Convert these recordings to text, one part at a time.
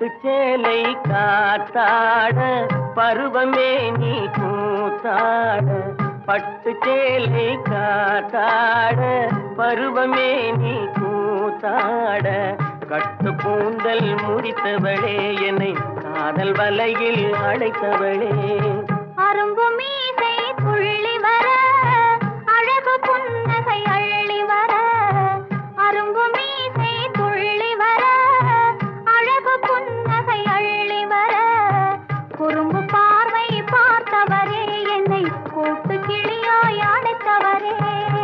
பட்டு சேலை காத்தாட பருவமே நீ கூத்தாட பட்டு சேலை காத்தாட பருவமே நீ கூத்தாட கட்டு கூந்தல் முடித்தவளே என்னை காதல் வலையில் அடைத்தவளே அரும்பு மீசை துள்ளி வர அழகு புன்னகை அள்ளி வர அரும்பு மீசை துள்ளி வர அழகு புன்னகை அள்ளி வர குறும்பு பார்வை பார்த்தவரே என்னை கூட்டு கிளியாய் அடைத்தவரே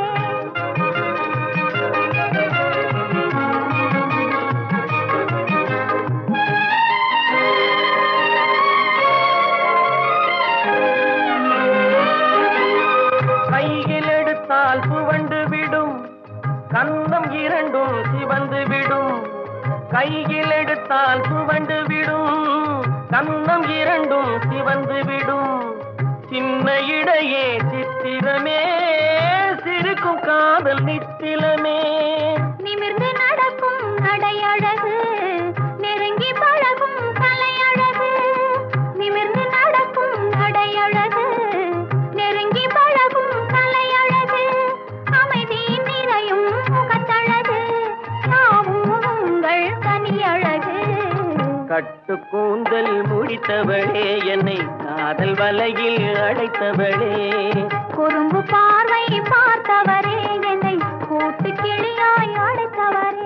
கையில் எடுத்தால் சுவண்டு விடும் கன்னம் இரண்டும் சிவந்து விடும் கையில் எடுத்தால் சுவண்டு விடும் கன்னம் இரண்டும் சிவந்து விடும் சின்ன இடையே சித்திரமே சிரிக்கும் காதல் நித்திலமே நிமிர்ந்து நடக்கும் நடையழகு நெருங்கி பழகும் கலையழகு நிமிர்ந்து நடக்கும் நடையழகு நெருங்கி பழகும் கலையழகு அமைதி நிறையும் முகத்தழகு யாவும் உங்கள் கனியழகு கட்டு கூந்தல் முடித்தவளே என்னை காதல் வலையில் அடைத்தவளே குறும்பு பார்வை பார்த்தவரே என்னை கூட்டு கிளியாய் அடைத்தவரே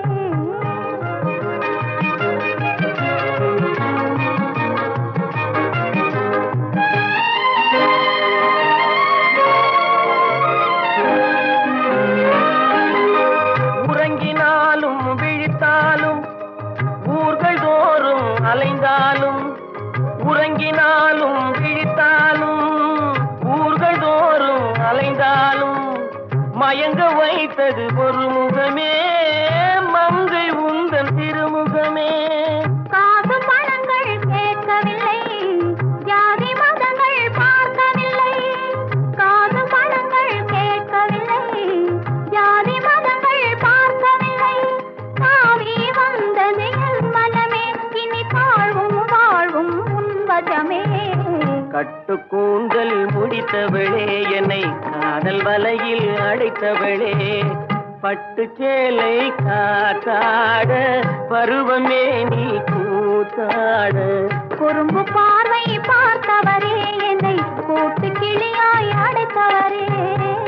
உறங்கினாலும் விழித்தாலும் ஊர்கள் தோறும் அலைந்தாலும் உறங்கினாலும் விழித்தாலும் ஊர்கள் தோறும் அலைந்தாலும் மயங்க வைத்தது ஒரு முகமே மங்கை உந்தன் திருமுகமே காசு பணங்கள் கேட்கவில்லை ஜாதி மதங்கள் பார்க்கவில்லை காசு பணங்கள் கேட்கவில்லை ஜாதி மதங்கள் பார்க்கவில்லை தாவி வந்தது என் மனமே இனி தாழ்வும் வாழ்வும் உன்வசமே கட்டு கூந்தல் முடித்தவளே என்னை காதல் வலையில் அடைத்தவளே பட்டு சேலை காத்தாட பருவமே நீ கூத்தாட குறும்பு பார்வை பார்த்தவரே என்னை கூட்டு கிளியாய் அடைத்தவரே